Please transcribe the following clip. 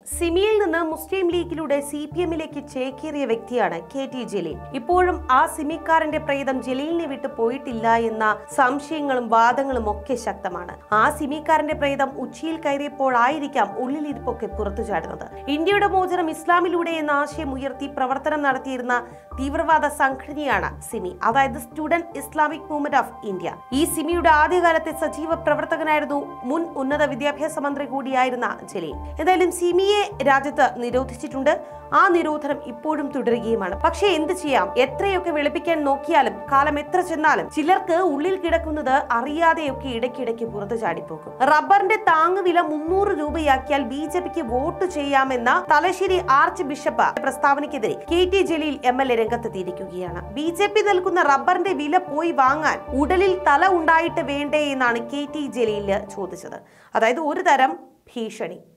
സിമിയിൽ നിന്ന് മുസ്ലിം ലീഗിലൂടെ C P എമ്മിലേക്ക് ചേക്കേറിയ വ്യക്തിയാണ് K T Jaleel ഇപ്പോഴും ആ സിമിക്കാരന്റെ പ്രേതം ജലീലിനെ വിട്ടു പോയിട്ടില്ല എന്ന സംശയങ്ങളും വാദങ്ങളും ഒക്കെ ശക്തമാണ് ആ സിമിക്കാരന്റെ പ്രേതം ഉച്ചിയിൽ കയറിയപ്പോഴായിരിക്കാം ഉള്ളിലിരിപ്പൊക്കെ പുറത്തു ചാടുന്നത് ഇന്ത്യയുടെ മോചനം ഇസ്ലാമിലൂടെ എന്ന ആശയം ഉയർത്തി പ്രവർത്തനം നടത്തിയിരുന്ന തീവ്രവാദ സംഘടനയാണ് സിമി അതായത് student Islamic movement of India ഈ സിമിയുടെ ആദ്യകാലത്തെ സജീവ പ്രവർത്തകനായിരുന്നു മുൻ ഉന്നത വിദ്യാഭ്യാസ മന്ത്രി കൂടിയായിരുന്ന ജലീൽ എന്തായാലും സിമിയെ രാജ്യത്ത് നിരോധിച്ചിട്ടുണ്ട് ആ നിരോധനം ഇപ്പോഴും തുടരുകയുമാണ് പക്ഷേ എന്ത് ചെയ്യാം എത്രയൊക്കെ വെളുപ്പിക്കാൻ നോക്കിയാലും കാലം എത്ര ചെന്നാലും ചിലർക്ക് ഉള്ളിൽ കിടക്കുന്നത് അറിയാതെയൊക്കെ ഇടയ്ക്കിടയ്ക്ക് പുറത്തു ചാടിപ്പോകും റബ്ബറിന്റെ താങ്ങുവില മുന്നൂറ് രൂപയാക്കിയാൽ ബി ജെ പിക്ക് വോട്ട് ചെയ്യാമെന്ന തലശ്ശേരി ആർച്ച് ബിഷപ്പ് പ്രസ്താവനയ്ക്കെതിരെ K T Jaleel M L A രംഗത്തെത്തിയിരിക്കുകയാണ് ബി ജെ പി നൽകുന്ന റബ്ബറിന്റെ വില പോയി വാങ്ങാൻ ഉടലിൽ തല ഉണ്ടായിട്ട് വേണ്ടേ എന്നാണ് കെ ടി ജലീലിന് ചോദിച്ചത് അതായത് ഒരു തരം ഭീഷണി